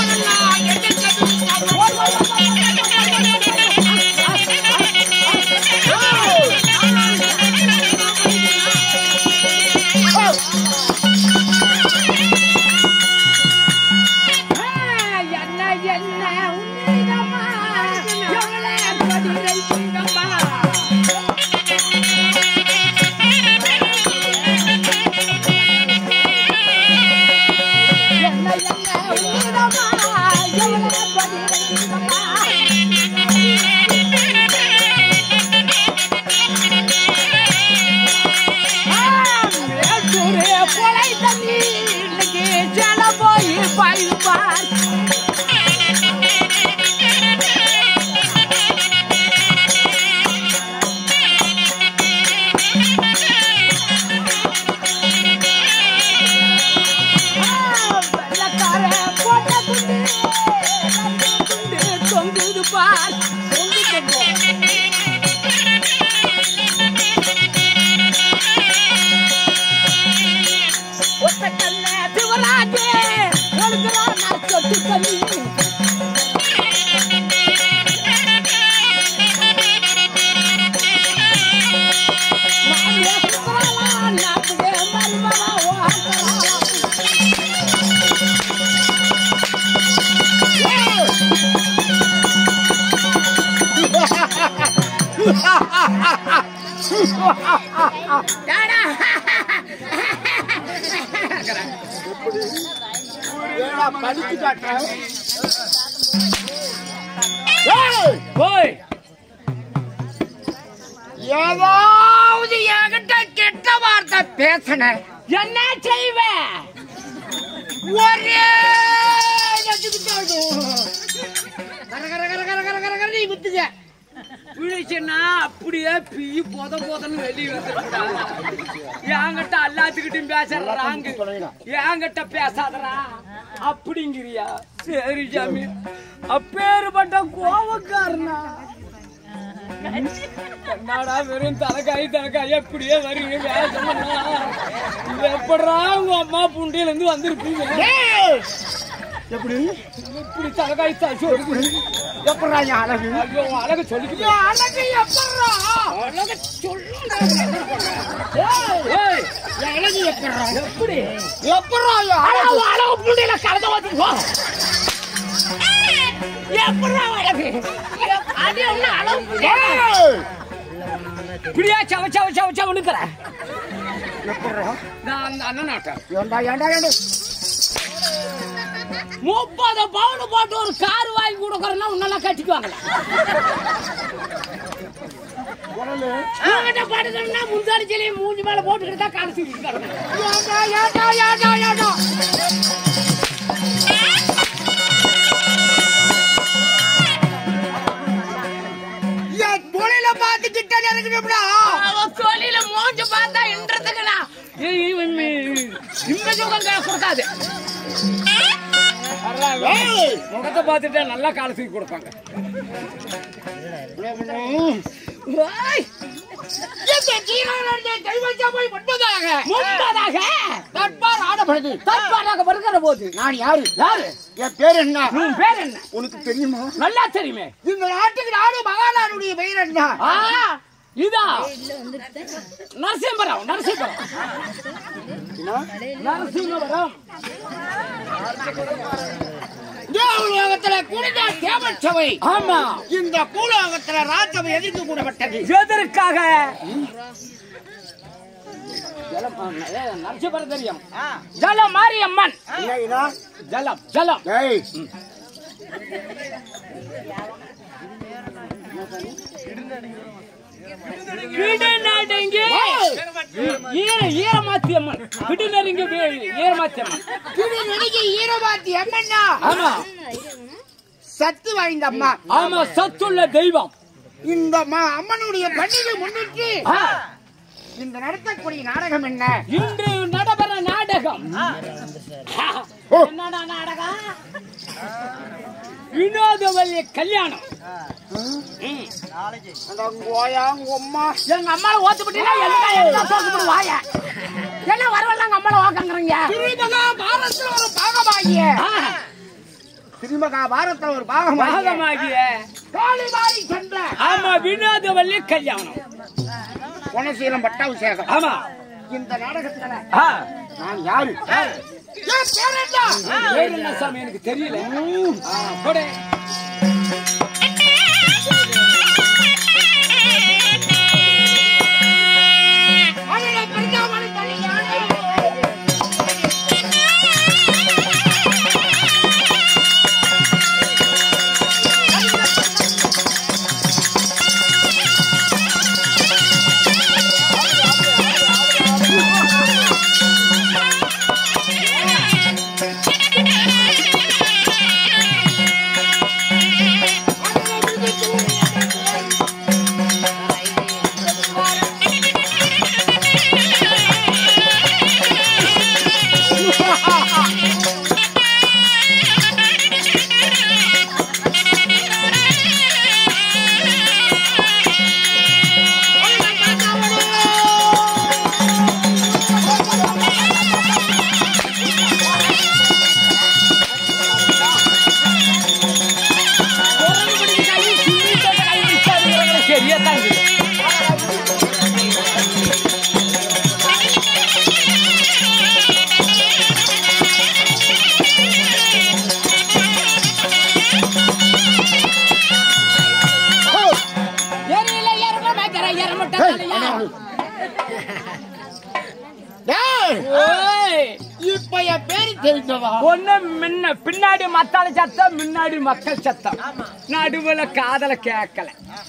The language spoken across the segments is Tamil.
என்ன என்ன உன்னிடமா எவ்வளவு பதிலை உண்டம்மா என்ன என்ன உன்னிடமா எவ்வளவு பதிலை உண்டம்மா மேற்கூரே கொலை தண்ணி இன்னைக்கு ஜன போய் பாய்ப்பார் வெள்ளக்கார போட்ட குண்டு குண்டு தொங்குது பார் தொங்கு தொங்கு ஒத்த கண்ண சிவராஜே எழுதுறான் சொட்டு கண்ணி மாமியா சுத்தராளா நாட்டுக்கே மருமவா ஓட்டராளா படிச்சு காட்டுறேன் போய் ஏதாவது என்கிட்ட கெட்ட வார்த்தை பேசின என்ன செய்வ ஒரே நசுக்கிட்டாடு. கர கர கர கர கர கர கர நீ குத்துங்க பிடிச்சுன்னா அப்படியே பீ போத போதன்னு வெளியே வந்துருக்கா என்கிட்ட எல்லாத்துக்கிட்டையும் பேசுறாங்க என்கிட்ட பேசாதடா அப்படிங்கிறியா சரி சாமி அப்பேறுபட்ட கோவக்காரனா என்னடா வெறும் தலைக்காய் தலைக்காய் எப்படியே வருவீங்க வேசம்னா எப்படா உங்க அம்மா புண்டியில இருந்து வந்திருப்பீங்க எப்படி இப்படி தலைக்காய் தாச்சு ஒரு எப்படா என் அழகு ஐயோ அழகு சொல்லிக்கிட்டு அழகு எப்படா அழகு ஏய் என் அழகு எப்படா எப்படி எப்படா என் அழகு அழகு புண்டியில கலந்த வந்து போ எப்படா அழகு அது என்ன அழகு ஏய், இப்படியா சவ சவ சவ சவனுக்குற எப்படா நான் அந்த அண்ணன் ஆட்டம் ஏண்டா ஏண்டா ஏண்டா முப்பது பவுன் போட்டு ஒரு கார் வாங்கி கொடுக்கறனா உன்னெல்லாம் கட்டிக்குவாங்களே உடலு உங்ககிட்ட படுக்கணும்னா முந்தாடி செலியை மூஞ்சி மேல போட்டுக்கிட்டு தான் காசு இருக்காங்க ஏண்டா ஏண்டா ஏண்டா ஏண்டா என் தொழில பார்த்துக்கிட்டே இருக்கணும்டா அவன் தொழில மூஞ்சி பார்த்தா இன்றதுக்குடா இந்த சுகம் கொடுக்காது ஏய், முகத்தை பார்த்துட்டா நல்லா காலத்துக்கு கொடுப்பாங்க ஓய், இந்த ஜீவனுடைய தெய்வத்தை போய் முன்பதாக முன்பதாக தட்பார் ஆடப்படுது தற்பாடாக வருகிற போது நான் யாரு யாரு என் பேர் என்ன உன் பேர் என்ன உனக்கு தெரியுமா நல்லா தெரியுமே இந்த நாட்டுக்கு நாடு மகாநாடுடைய பெயர் என்ன ஆ இதா நரசிம்மரம் நரசிம்மரம் நரசிம்மரம் தேவலோகத்துல குனிதா தேவச்சபை ஆமா இந்த பூலோகத்துல ராஜசபை எதிர்த்து கூடப்பட்டது எதற்காக ஜலம் ஆ, ஏ, நரசிம்மரம் தெரியும் ஜலம் மாரியம்மன் ஜலம் ஜலம் ஏய் கிடுநடுங்கி ஈர ஈரமாத்தி அம்மன் கிடுநடுங்கி ஈரமாத்தி அம்மன் திரு நடிகை ஈரபாத்தி அம்மன்னா ஆமா சத்து வாய்ந்த அம்மா ஆமா சத்துள்ள தெய்வம் இந்த ம- அம்மனுடைய பண்டிகை முன்னிட்டு ஆ, இந்த நடத்தக்கூடிய நாடகம் என்ன இன்று நடைபெற நாடகம் என்னடா நாடகம் வினோதவல்லி கல்யாணம் ம். அந்த கோயா உங்க அம்மா எங்க அம்மால ஓத்து விட்டீங்கன்னா எல்லாம் எல்லாம் தோத்து வாய என்ன வரவெல்லாம் எங்க அம்மால வாக்கங்கிறீங்க திருமகா பாரத்தில் ஒரு பாகமாகிய ஆ, திருமகாபாரத்தில் ஒரு பாகம் பாகமாகிய காளிமாரி சென்ற ஆமா வினோதவல்லி கல்யாணம் குணசீலம் பட்டாபிஷேகம் ஆமா இந்த நாடகத்துல ஆ, நான் யாரு என் பேர் என்ன? பேர் என்ன சாமி எனக்கு தெரியல ஆ, கொடு. அவளை பிறந்தாமலை தனியானே. சரியா தான் இருக்குது. எரியில எறும்பு மேய்க்கிற எறும்புட்ட தலையா. டேய், ஓய், இப்ப என் பேரு தெரிஞ்சவா ஒண்ணு முன்ன பின்னாடி மத்தால சத்தம் முன்னாடி மக்கள் சத்தம் நடுவுல காதல கேட்கல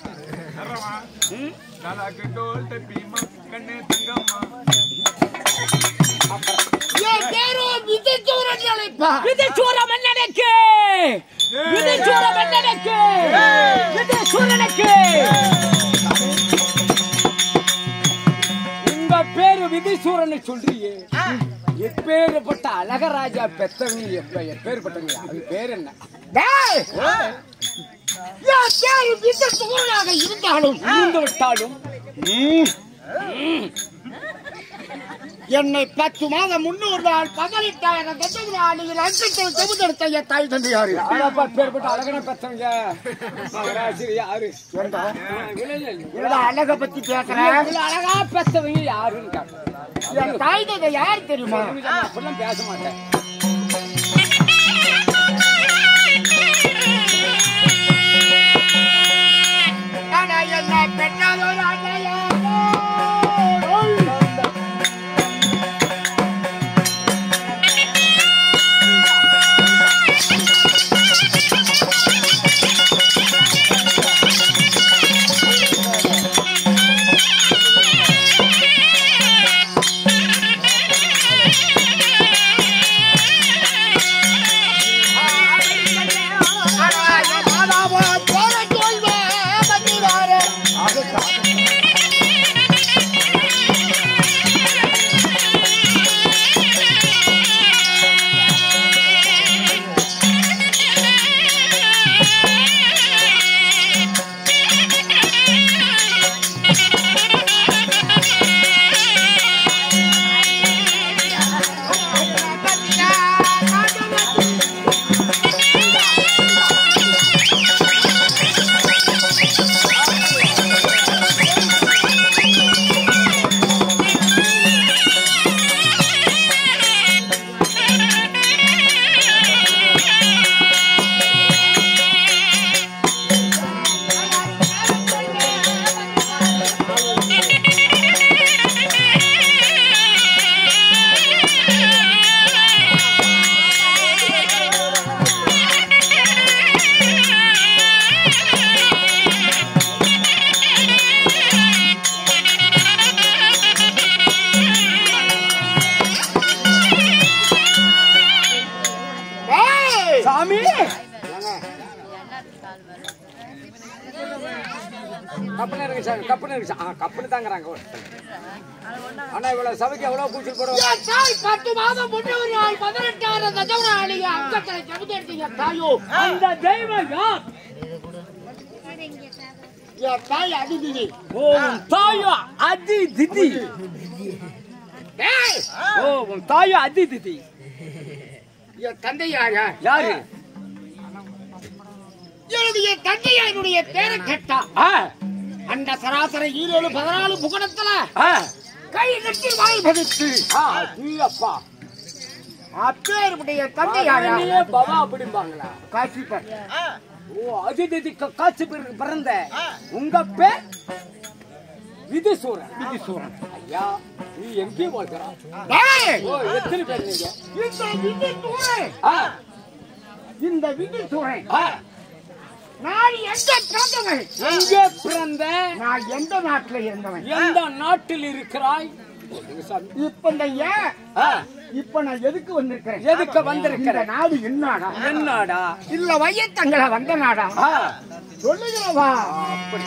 என் பேரு விஜயசூரன் அழைப்பா இது சூர மன்னனுக்கு இது சூர மன்னனுக்கு இது சூரனுக்கு உங்க பேரு விதிசூரனை சொல்றியே எப்பேற்பட்ட அழகராஜா பெத்தவங்க எப்ப எப்பேற்பட்டவங்க அது பேர் என்ன டேய், என் பேரு விஜயசூரனாக இருந்தாலும் இருந்து விட்டாலும் என்னை பத்து மாதம் முன்னூறு நாள் பதினெட்டாயிரம் தசமில் அஞ்சத்தை தொகுதெடுத்த என் தாய் தந்தையாரு யாரப்பா பேர்பட்ட அழகன பெத்தவங்க மகராஜி யாரு ஏண்டா, ஆ, இல்ல, இல்ல, இல்ல. என்னடா அழக பத்தி பேசுறேன் இவ்வளவு அழகா பெத்தவங்க யாருன்னு கேட்டேன். என் தாய் தந்தை யார் தெரியுமா அப்படிலாம் பேச மாட்டேன் ஆனா என்ன பெற்றாலோர் அன்னையாரோ. ஆனா என் மாதாவோ போற தோல்வே பண்ணிவாரே. ஏய்! சாமி கப்பன இருக்கு சாமி கப்பன இருக்கு சா- ஆ, கப்பனு தாங்கிறாங்க ஆனா இவ்வளவு சபைக்கு எவ்வளவு பூச்சி போடுவோம் என் தாய் பத்து மாதம் முன்னூறு நாள் பதினெட்டாயிரம் தசவராளிக அங்கத்தை செபுதெடுத்த என் தாயோ அந்த தெய்வம் யார் என் தாய் அதிதினி ஓ உன் தாயோ அதி திதி ஏய்! ஓ உன் தாயோ அதி திதி என் தந்தை யாரா யாரு என்னுடைய தந்தையனுடைய பேரை கேட்டா ஆ, அந்த சராசரி ஈரோடு பதினாலு புகணத்துல ஆ, கை கட்டி வாய் பதித்து ஆ, நீயப்பா. அப்பேருடைய தந்தையாரா அவனையே பவா அப்படிம்பாங்களா காசிப்பர் ஓ அதிதி காட்சி பிறகு பிறந்த உங்க பேர் விதுசூரன் விதுசூரன் ஐயா நீ எங்கே வாழ்கிறான் டேய், ஓ எத்தனை பேர் நீங்க இந்த விதி தூரை ஆ, இந்த விதி தூரை ஆ, நான் எங்க பிறந்தவன் எங்கே பிறந்த நான் எந்த நாட்டுல இருந்தவன் எந்த நாட்டில் இருக்கிறாய் சொல்லுங்க சாமி. இப்ப இந்த ஏன் ஆ, இப்ப நான் எதுக்கு வந்திருக்கிறேன் எதுக்கு வந்திருக்கிற இந்த நாடு என்னடா என்னடா இல்ல வையத்தங்கள வந்த நாடா ஆ, சொல்லுகிறவா அப்படி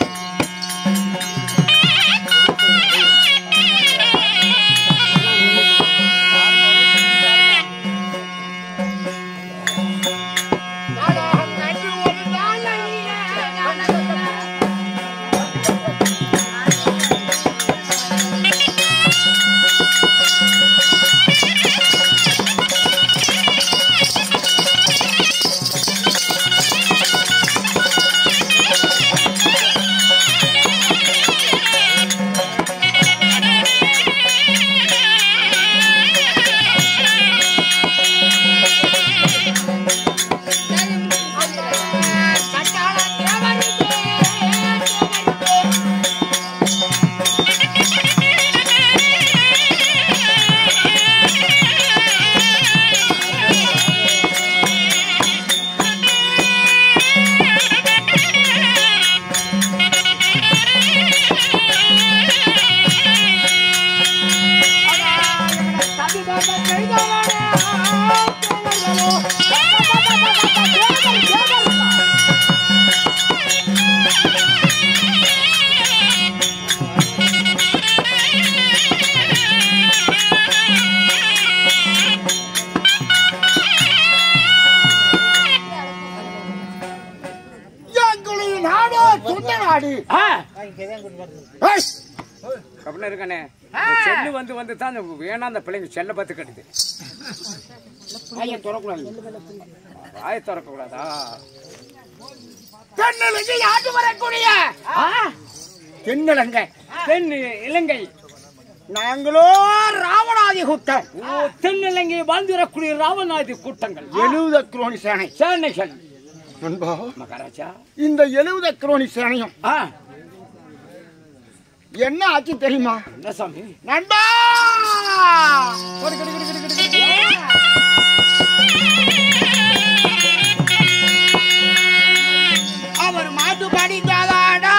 எங்களுடைய நாடோ சொந்த நாடு ஆ, ஏய், கவனம் இருக்கானே செல்லு வந்து வந்து தான் அந்த வேணாம் அந்த பிள்ளைங்க செல்ல பார்த்து கட்டுது வாயை திறக்கூடாது. வாயை திறக்க கூடாதா தென்னிலங்கை ஆண்டு வரக்கூடிய ஆ, தென்னிலங்கை தென் இலங்கை நாங்களோ ராவணாதி குத்தன் ஓ தென்னிலங்கை வாழ்ந்திடக்கூடிய ராவநாதி கூட்டங்கள் எழுத குரோனி சேனை சேனைகள் நண்பா மகாராஜா இந்த எழுத குரோனி சேனையும் ஆ என்ன ஆச்சு தெரியுமா என்ன சாமி நண்பா அவர் மாட்டு படித்தாதாடா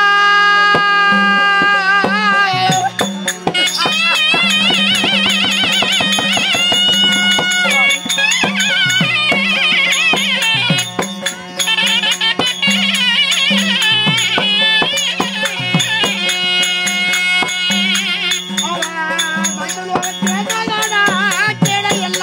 அவர் மண்டலோக தேடாதாடா, தேட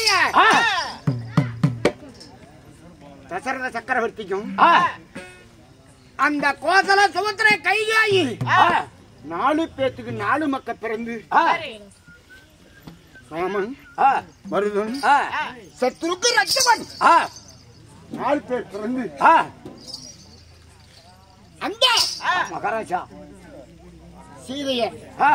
இருக்கக்கூடிய ஆ, தசரத சக்கரவர்த்திக்கும் ஆ, அந்த கோசல சுமத்திர கைகாயி ஆ, நாலு பேத்துக்கு நாலு மக்க பிறந்து ஆ, ராமன் ஆ, மருதன் ஆ, சத்ருக்கு ரட்சவன் ஆ, நாலு பேர் பிறந்து ஆ. அந்த மகாராஜா சீதைய ஆ,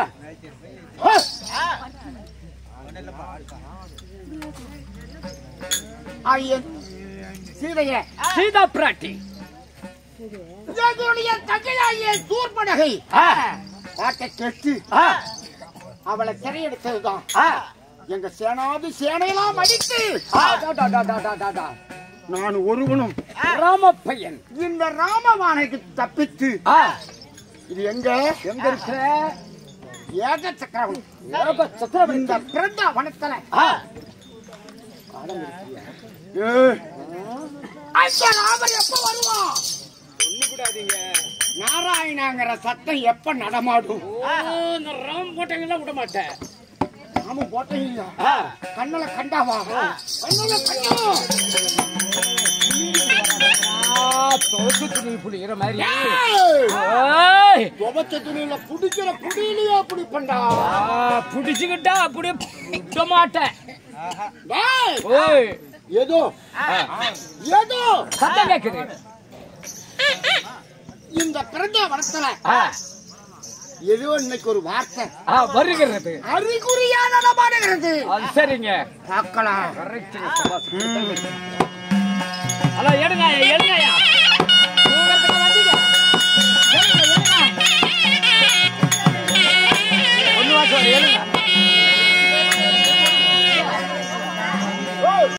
ஐயன் சீதைய சீதா பிராட்டி என்னுடைய தங்கையாகிய சூர்பனகை ஆ, பாட்டை கேட்டு ஆ, அவளை சிறையெடுத்ததுதான் ஆ, எங்க சேனாதி சேனையெல்லாம் அடித்து ஆ, டா, டா, டா, டா, டா, டா, டா. நான் ஒருவனும் ராமப்பையன் இந்த ராமவானைக்கு தப்பித்து ஆ, இது எங்க எங்க இருக்கிற ஏக சக்கரம் ஏக சக்கரவர்த்தி. இந்த பிரண்டா வனத்துல ஆ, ஏய், அந்த ராமர் எப்ப வருவான் நாராயணாங்கிற சத்தம் எப்ப நடமாடும் ஓ, இந்த ராம் கோட்டையெல்லாம் விட மாட்டேன் நாம போட்டீங்க ஆ, கண்ணல கண்டாவா கண்ணல கண்டா ஆ, தோசு துணி புளிகிற மாதிரி ஏய், ஏய், துவச்ச துணியில புடிக்கிற புடியிலேயே அப்படி பண்ணா ஆ, புடிச்சுக்கிட்டா அப்படியே விட மாட்டேன் டேய், ஓய் ஏதோ ஆ, ஏதோ சத்தம் கேக்குது இந்த பிரண்டா வனத்துல ஆ, ஏதோ இன்னைக்கு ஒரு வார்த்தை ஆ, வருகிறது அறிகுறியா நடமாடுகிறது அது சரிங்க பார்க்கலாம் கரெக்ட் ஹலோ எடுங்க